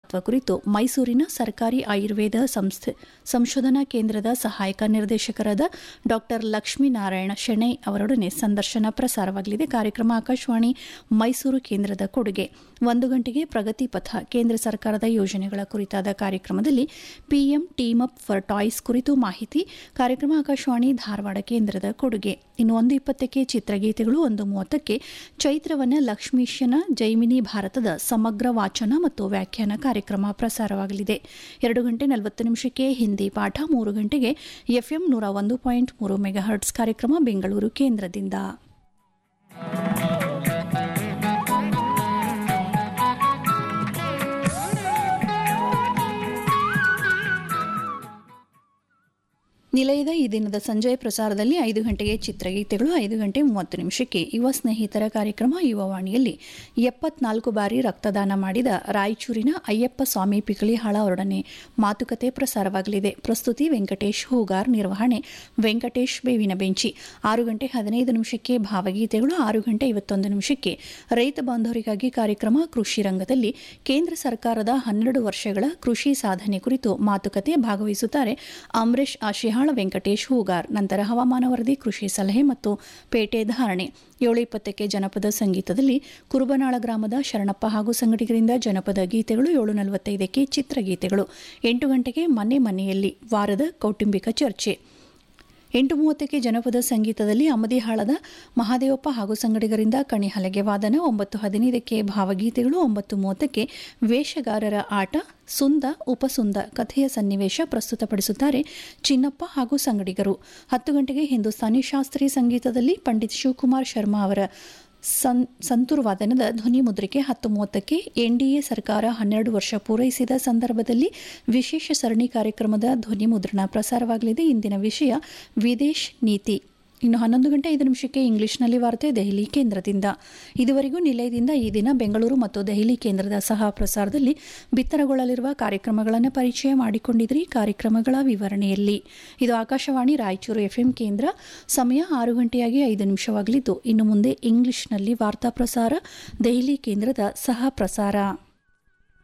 ಮಹತ್ವ ಕುರಿತು ಮೈಸೂರಿನ ಸರ್ಕಾರಿ ಆಯುರ್ವೇದ ಸಂಸ್ಥೆ ಸಂಶೋಧನಾ ಕೇಂದ್ರದ ಸಹಾಯಕ ನಿರ್ದೇಶಕರಾದ ಡಾಕ್ಟರ್ ಲಕ್ಷ್ಮೀನಾರಾಯಣ ಶೆಣೈ ಅವರೊಡನೆ ಸಂದರ್ಶನ ಪ್ರಸಾರವಾಗಲಿದೆ ಕಾರ್ಯಕ್ರಮ ಆಕಾಶವಾಣಿ ಮೈಸೂರು ಕೇಂದ್ರದ ಕೊಡುಗೆ ಒಂದು ಗಂಟೆಗೆ ಪ್ರಗತಿ ಪಥ ಕೇಂದ್ರ ಸರ್ಕಾರದ ಯೋಜನೆಗಳ ಕುರಿತಾದ ಕಾರ್ಯಕ್ರಮದಲ್ಲಿ PM team up for toys ಕುರಿತು ಮಾಹಿತಿ ಕಾರ್ಯಕ್ರಮ ಆಕಾಶವಾಣಿ ಧಾರವಾಡ ಕೇಂದ್ರದ ಕೊಡುಗೆ ಇನ್ನು ಒಂದು ಇಪ್ಪತ್ತಕ್ಕೆ ಚಿತ್ರಗೀತೆಗಳು ಒಂದು ಮೂವತ್ತಕ್ಕೆ ಚೈತ್ರವನ ಲಕ್ಷ್ಮೀಶನ ಜೈಮಿನಿ ಭಾರತದ ಸಮಗ್ರ ವಾಚನ ಮತ್ತು ವ್ಯಾಖ್ಯಾನ ಕಾರ್ಯಕ್ರಮ ಪ್ರಸಾರವಾಗಲಿದೆ ಎರಡು ಗಂಟೆ ನಲವತ್ತು ನಿಮಿಷಕ್ಕೆ ಹಿಂದಿ ಪಾಠ ಮೂರು ಗಂಟೆಗೆ ಎಫ್ಎಂ ನೂರ ಒಂದು ಪಾಯಿಂಟ್ ಮೂರು ಮೆಗಾಹರ್ಟ್ಸ್ ಕಾರ್ಯಕ್ರಮ ಬೆಂಗಳೂರು ಕೇಂದ್ರದಿಂದ ನಿಲಯದ ಈ ದಿನದ ಸಂಜೆ ಪ್ರಸಾರದಲ್ಲಿ ಐದು ಗಂಟೆಗೆ ಚಿತ್ರಗೀತೆಗಳು ಐದು ಗಂಟೆ ಮೂವತ್ತು ನಿಮಿಷಕ್ಕೆ ಯುವ ಸ್ನೇಹಿತರ ಕಾರ್ಯಕ್ರಮ ಯುವವಾಣಿಯಲ್ಲಿ ಎಪ್ಪತ್ನಾಲ್ಕು ಬಾರಿ ರಕ್ತದಾನ ಮಾಡಿದ ರಾಯಚೂರಿನ ಅಯ್ಯಪ್ಪ ಸ್ವಾಮಿ ಪಿಕಳಿಹಾಳ ಅವರೊಡನೆ ಮಾತುಕತೆ ಪ್ರಸಾರವಾಗಲಿದೆ ಪ್ರಸ್ತುತಿ ವೆಂಕಟೇಶ್ ಹೂಗಾರ್ ನಿರ್ವಹಣೆ ವೆಂಕಟೇಶ್ ಬೇವಿನ ಬೆಂಚಿ ಆರು ಗಂಟೆ ಹದಿನೈದು ನಿಮಿಷಕ್ಕೆ ಭಾವಗೀತೆಗಳು ಆರು ಗಂಟೆ ಐವತ್ತೊಂದು ನಿಮಿಷಕ್ಕೆ ರೈತ ಬಾಂಧವರಿಗಾಗಿ ಕಾರ್ಯಕ್ರಮ ಕೃಷಿ ರಂಗದಲ್ಲಿ ಕೇಂದ್ರ ಸರ್ಕಾರದ ಹನ್ನೆರಡು ವರ್ಷಗಳ ಕೃಷಿ ಸಾಧನೆ ಕುರಿತು ಮಾತುಕತೆ ಭಾಗವಹಿಸುತ್ತಾರೆ ಅಂಬರೀಶ್ ಆಶಿಹಾಳ್ ವೆಂಕಟೇಶ್ ಹೂಗಾರ್ ನಂತರ ಹವಾಮಾನ ವರದಿ ಕೃಷಿ ಸಲಹೆ ಮತ್ತು ಪೇಟೆ ಧಾರಣೆ ಏಳು ಇಪ್ಪತ್ತಕ್ಕೆ ಜನಪದ ಸಂಗೀತದಲ್ಲಿ ಕುರುಬನಾಳ ಗ್ರಾಮದ ಶರಣಪ್ಪ ಹಾಗೂ ಸಂಗಡಿಗರಿಂದ ಜನಪದ ಗೀತೆಗಳು ಏಳು ನಲವತ್ತೈದಕ್ಕೆ ಚಿತ್ರಗೀತೆಗಳು ಎಂಟು ಗಂಟೆಗೆ ಮನೆ ಮನೆಯಲ್ಲಿ ವಾರದ ಕೌಟುಂಬಿಕ ಚರ್ಚೆ ಎಂಟು ಮೂವತ್ತಕ್ಕೆ ಜನಪದ ಸಂಗೀತದಲ್ಲಿ ಅಮದಿಹಾಳದ ಮಹಾದೇವಪ್ಪ ಹಾಗೂ ಸಂಗಡಿಗರಿಂದ ಕಣಿಹಲಗೆ ವಾದನ ಒಂಬತ್ತು ಹದಿನೈದಕ್ಕೆ ಭಾವಗೀತೆಗಳು ಒಂಬತ್ತು ಮೂವತ್ತಕ್ಕೆ ವೇಷಗಾರರ ಆಟ ಸುಂದ ಉಪಸುಂದ ಕಥೆಯ ಸನ್ನಿವೇಶ ಪ್ರಸ್ತುತಪಡಿಸುತ್ತಾರೆ ಚಿನ್ನಪ್ಪ ಹಾಗೂ ಸಂಗಡಿಗರು ಹತ್ತು ಗಂಟೆಗೆ ಹಿಂದೂಸ್ತಾನಿ ಶಾಸ್ತ್ರೀಯ ಸಂಗೀತದಲ್ಲಿ ಪಂಡಿತ್ ಶಿವಕುಮಾರ್ ಶರ್ಮಾ ಅವರ ಸನ್ ಸಂತೂರ್ ವಾದನದ ಧ್ವನಿ ಮುದ್ರಿಕೆ ಹತ್ತು ಮೂವತ್ತಕ್ಕೆ ಎನ್ಡಿಎ ಸರ್ಕಾರ ಹನ್ನೆರಡು ವರ್ಷ ಪೂರೈಸಿದ ಸಂದರ್ಭದಲ್ಲಿ ವಿಶೇಷ ಸರಣಿ ಕಾರ್ಯಕ್ರಮದ ಧ್ವನಿ ಮುದ್ರಣ ಪ್ರಸಾರವಾಗಲಿದೆ ಇಂದಿನ ವಿಷಯ ವಿದೇಶ್ ನೀತಿ ಇನ್ನು ಹನ್ನೊಂದು ಗಂಟೆ ಐದು ನಿಮಿಷಕ್ಕೆ ಇಂಗ್ಲಿಷ್ನಲ್ಲಿ ವಾರ್ತೆ ದೆಹಲಿ ಕೇಂದ್ರದಿಂದ ಇದುವರೆಗೂ ನಿಲಯದಿಂದ ಈ ದಿನ ಬೆಂಗಳೂರು ಮತ್ತು ದೆಹಲಿ ಕೇಂದ್ರದ ಸಹ ಪ್ರಸಾರದಲ್ಲಿ ಬಿತ್ತರಗೊಳ್ಳಲಿರುವ ಕಾರ್ಯಕ್ರಮಗಳನ್ನು ಪರಿಚಯ ಮಾಡಿಕೊಂಡಿದ್ರಿ ಕಾರ್ಯಕ್ರಮಗಳ ವಿವರಣೆಯಲ್ಲಿ ಇದು ಆಕಾಶವಾಣಿ ರಾಯಚೂರು ಎಫ್ಎಂ ಕೇಂದ್ರ ಸಮಯ ಆರು ಗಂಟೆಯಾಗಿ ಐದು ನಿಮಿಷವಾಗಲಿದ್ದು ಇನ್ನು ಮುಂದೆ ಇಂಗ್ಲಿಷ್ನಲ್ಲಿ ವಾರ್ತಾ ಪ್ರಸಾರ ದೆಹಲಿ ಕೇಂದ್ರದ ಸಹ ಪ್ರಸಾರ